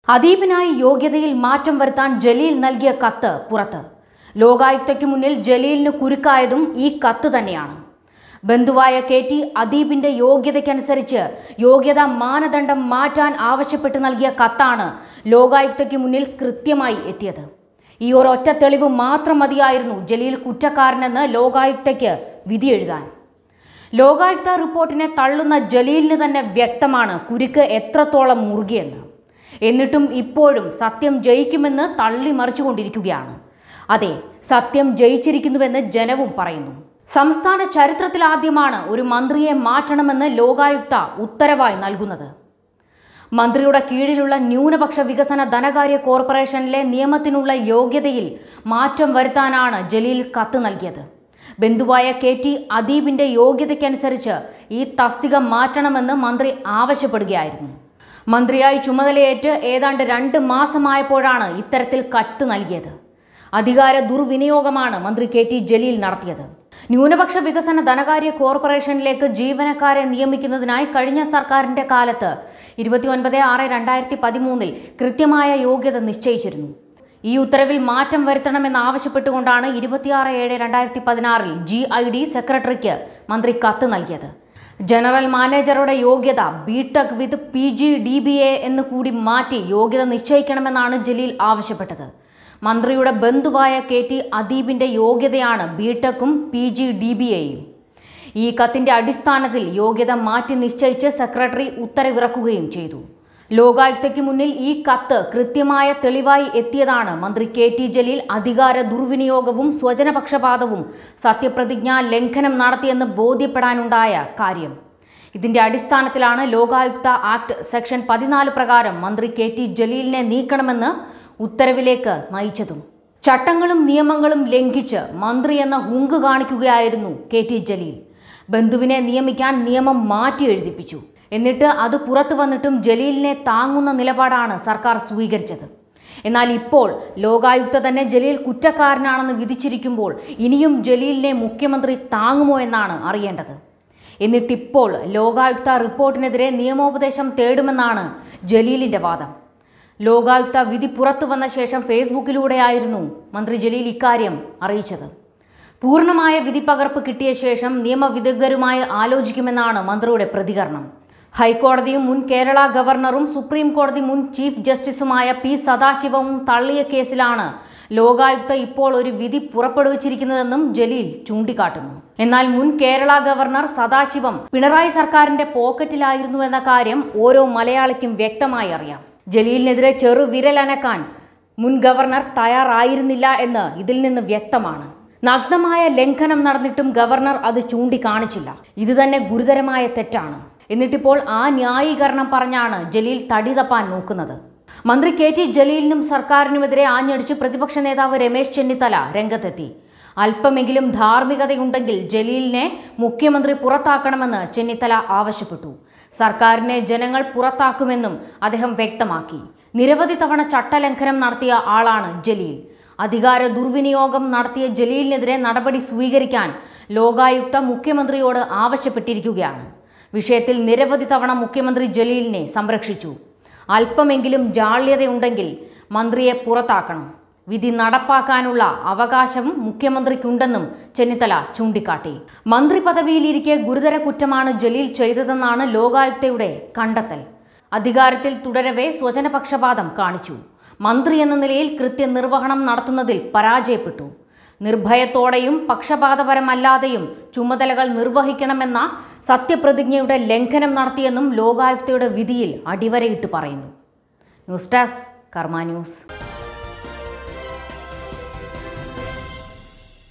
അദീബിനായി യോഗ്യതയിൽ മാറ്റം വരുത്താൻ ജലീൽ നൽകിയ കത്ത് പുറത്ത് ലോകായുക്തയ്ക്ക് മുന്നിൽ ജലീലിന് കുരുക്കായതും ഈ കത്ത് തന്നെയാണ് ബന്ധുവായ കെ ടി അദീബിന്റെ യോഗ്യതയ്ക്കനുസരിച്ച് യോഗ്യതാ മാനദണ്ഡം മാറ്റാൻ ആവശ്യപ്പെട്ട് നൽകിയ കത്താണ് ലോകായുക്തയ്ക്ക് മുന്നിൽ കൃത്യമായി എത്തിയത് ഈ ഒരൊറ്റ തെളിവ് മാത്രം മതിയായിരുന്നു ജലീൽ കുറ്റക്കാരനെന്ന് ലോകായുക്തയ്ക്ക് വിധി എഴുതാൻ ലോകായുക്ത റിപ്പോർട്ടിനെ തള്ളുന്ന ജലീലിന് തന്നെ വ്യക്തമാണ് കുരുക്ക് എത്രത്തോളം മുറുകിയെന്ന് എന്നിട്ടും ഇപ്പോഴും സത്യം ജയിക്കുമെന്ന് തള്ളി മറിച്ചുകൊണ്ടിരിക്കുകയാണ് അതെ സത്യം ജയിച്ചിരിക്കുന്നുവെന്ന് ജനവും പറയുന്നു സംസ്ഥാന ചരിത്രത്തിലാദ്യമാണ് ഒരു മന്ത്രിയെ മാറ്റണമെന്ന് ലോകായുക്ത ഉത്തരവായി നൽകുന്നത് മന്ത്രിയുടെ കീഴിലുള്ള ന്യൂനപക്ഷ വികസന ധനകാര്യ കോർപ്പറേഷനിലെ നിയമത്തിനുള്ള യോഗ്യതയിൽ മാറ്റം വരുത്താനാണ് ജലീൽ കത്ത് നൽകിയത് ബന്ധുവായ കെ ടി അദീബിന്റെ യോഗ്യതയ്ക്കനുസരിച്ച് ഈ തസ്തിക മാറ്റണമെന്ന് മന്ത്രി ആവശ്യപ്പെടുകയായിരുന്നു മന്ത്രിയായി ചുമതലയേറ്റ് ഏതാണ്ട് രണ്ട് മാസമായപ്പോഴാണ് ഇത്തരത്തിൽ കത്ത് നൽകിയത് അധികാര ദുർവിനിയോഗമാണ് മന്ത്രി കെ ടി ജലീൽ നടത്തിയത് ന്യൂനപക്ഷ വികസന ധനകാര്യ കോർപ്പറേഷനിലേക്ക് ജീവനക്കാരെ നിയമിക്കുന്നതിനായി കഴിഞ്ഞ സർക്കാരിന്റെ കാലത്ത് ഇരുപത്തിയൊൻപത് ആറ് രണ്ടായിരത്തി പതിമൂന്നിൽ കൃത്യമായ യോഗ്യത നിശ്ചയിച്ചിരുന്നു ഈ ഉത്തരവിൽ മാറ്റം വരുത്തണമെന്ന് ആവശ്യപ്പെട്ടുകൊണ്ടാണ് ഇരുപത്തിയാറ് ഏഴ് രണ്ടായിരത്തി പതിനാറിൽ ജി ഐ ഡി സെക്രട്ടറിക്ക് മന്ത്രി കത്ത് നൽകിയത് ജനറൽ മാനേജറുടെ യോഗ്യത B tech with P G D B A എന്ന് കൂടി മാറ്റി യോഗ്യത നിശ്ചയിക്കണമെന്നാണ് ജലീൽ ആവശ്യപ്പെട്ടത് മന്ത്രിയുടെ ബന്ധുവായ കെ ടി അദീബിന്റെ യോഗ്യതയാണ് ബി ടെക്കും പി ജി ഡി ബി എയും ഈ കത്തിന്റെ അടിസ്ഥാനത്തിൽ യോഗ്യത മാറ്റി നിശ്ചയിച്ച് സെക്രട്ടറി ഉത്തരവിറക്കുകയും ചെയ്തു ലോകായുക്തയ്ക്ക് മുന്നിൽ ഈ കത്ത് കൃത്യമായ തെളിവായി എത്തിയതാണ് മന്ത്രി കെ ടി ജലീൽ അധികാര ദുർവിനിയോഗവും സ്വജനപക്ഷപാതവും സത്യപ്രതിജ്ഞാ ലംഘനം നടത്തിയെന്ന് ബോധ്യപ്പെടാനുണ്ടായ കാര്യം ഇതിന്റെ അടിസ്ഥാനത്തിലാണ് ലോകായുക്ത ആക്ട് സെക്ഷൻ പതിനാല് പ്രകാരം മന്ത്രി കെ ടി ജലീലിനെ നീക്കണമെന്ന് ഉത്തരവിലേക്ക് നയിച്ചതും ചട്ടങ്ങളും നിയമങ്ങളും ലംഘിച്ച് മന്ത്രി എന്ന ഹുങ്ക് കാണിക്കുകയായിരുന്നു കെ ടി ജലീൽ ബന്ധുവിനെ നിയമിക്കാൻ നിയമം മാറ്റി എഴുതിപ്പിച്ചു എന്നിട്ട് അത് പുറത്തു വന്നിട്ടും ജലീലിനെ താങ്ങുന്ന നിലപാടാണ് സർക്കാർ സ്വീകരിച്ചത് എന്നാൽ ഇപ്പോൾ ലോകായുക്ത തന്നെ ജലീൽ കുറ്റക്കാരനാണെന്ന് വിധിച്ചിരിക്കുമ്പോൾ ഇനിയും ജലീലിനെ മുഖ്യമന്ത്രി താങ്ങുമോ എന്നാണ് അറിയേണ്ടത് എന്നിട്ടിപ്പോൾ ലോകായുക്ത റിപ്പോർട്ടിനെതിരെ നിയമോപദേശം തേടുമെന്നാണ് ജലീലിന്റെ വാദം ലോകായുക്ത വിധി പുറത്തു വന്ന ശേഷം ഫേസ്ബുക്കിലൂടെയായിരുന്നു മന്ത്രി ജലീൽ ഇക്കാര്യം അറിയിച്ചത് പൂർണ്ണമായ വിധി പകർപ്പ് കിട്ടിയ ശേഷം നിയമവിദഗ്ധരുമായി ആലോചിക്കുമെന്നാണ് മന്ത്രിയുടെ പ്രതികരണം ഹൈക്കോടതിയും മുൻ കേരള ഗവർണറും സുപ്രീം കോടതി മുൻ ചീഫ് ജസ്റ്റിസുമായ പി സദാശിവവും തള്ളിയ കേസിലാണ് ലോകായുക്ത ഇപ്പോൾ ഒരു വിധി പുറപ്പെടുവിച്ചിരിക്കുന്നതെന്നും ജലീൽ ചൂണ്ടിക്കാട്ടുന്നു എന്നാൽ മുൻ കേരള ഗവർണർ സദാശിവം പിണറായി സർക്കാരിന്റെ പോക്കറ്റിലായിരുന്നു എന്ന കാര്യം ഓരോ മലയാളിക്കും വ്യക്തമായി അറിയാം ജലീലിനെതിരെ ചെറു വിരലനക്കാൻ മുൻ ഗവർണർ തയ്യാറായിരുന്നില്ല എന്ന് ഇതിൽ നിന്ന് വ്യക്തമാണ് നഗ്നമായ ലംഘനം നടന്നിട്ടും ഗവർണർ അത് ചൂണ്ടിക്കാണിച്ചില്ല ഇത് തന്നെ ഗുരുതരമായ തെറ്റാണ് എന്നിട്ടിപ്പോൾ ആ ന്യായീകരണം പറഞ്ഞാണ് ജലീൽ തടി തപ്പാൻ നോക്കുന്നത് മന്ത്രി കെ ടി ജലീലിനും സർക്കാരിനുമെതിരെ ആഞ്ഞടിച്ച് പ്രതിപക്ഷ നേതാവ് രമേശ് ചെന്നിത്തല രംഗത്തെത്തി അല്പമെങ്കിലും ധാർമ്മികതയുണ്ടെങ്കിൽ ജലീലിനെ മുഖ്യമന്ത്രി പുറത്താക്കണമെന്ന് ചെന്നിത്തല ആവശ്യപ്പെട്ടു സർക്കാരിനെ ജനങ്ങൾ പുറത്താക്കുമെന്നും അദ്ദേഹം വ്യക്തമാക്കി നിരവധി തവണ ചട്ടലംഘനം നടത്തിയ ആളാണ് ജലീൽ അധികാര ദുർവിനിയോഗം നടത്തിയ ജലീലിനെതിരെ നടപടി സ്വീകരിക്കാൻ ലോകായുക്ത മുഖ്യമന്ത്രിയോട് ആവശ്യപ്പെട്ടിരിക്കുകയാണ് വിഷയത്തിൽ നിരവധി തവണ മുഖ്യമന്ത്രി ജലീലിനെ സംരക്ഷിച്ചു അല്പമെങ്കിലും ജാള്യതയുണ്ടെങ്കിൽ മന്ത്രിയെ പുറത്താക്കണം വിധി നടപ്പാക്കാനുള്ള അവകാശവും മുഖ്യമന്ത്രിക്കുണ്ടെന്നും ചെന്നിത്തല ചൂണ്ടിക്കാട്ടി മന്ത്രി പദവിയിലിരിക്കെ ഗുരുതര കുറ്റമാണ് ജലീൽ ചെയ്തതെന്നാണ് ലോകായുക്തയുടെ കണ്ടെത്തൽ അധികാരത്തിൽ തുടരവെ സ്വജനപക്ഷപാതം കാണിച്ചു മന്ത്രി എന്ന നിലയിൽ കൃത്യനിർവഹണം നടത്തുന്നതിൽ പരാജയപ്പെട്ടു നിർഭയത്തോടെയും പക്ഷപാതപരമല്ലാതെയും ചുമതലകൾ നിർവഹിക്കണമെന്ന സത്യപ്രതിജ്ഞയുടെ ലംഘനം നടത്തിയെന്നും ലോകായുക്തയുടെ വിധിയിൽ അടിവരയിട്ട് പറയുന്നു ന്യൂസ് ഡെസ്ക് കർമ്മ ന്യൂസ്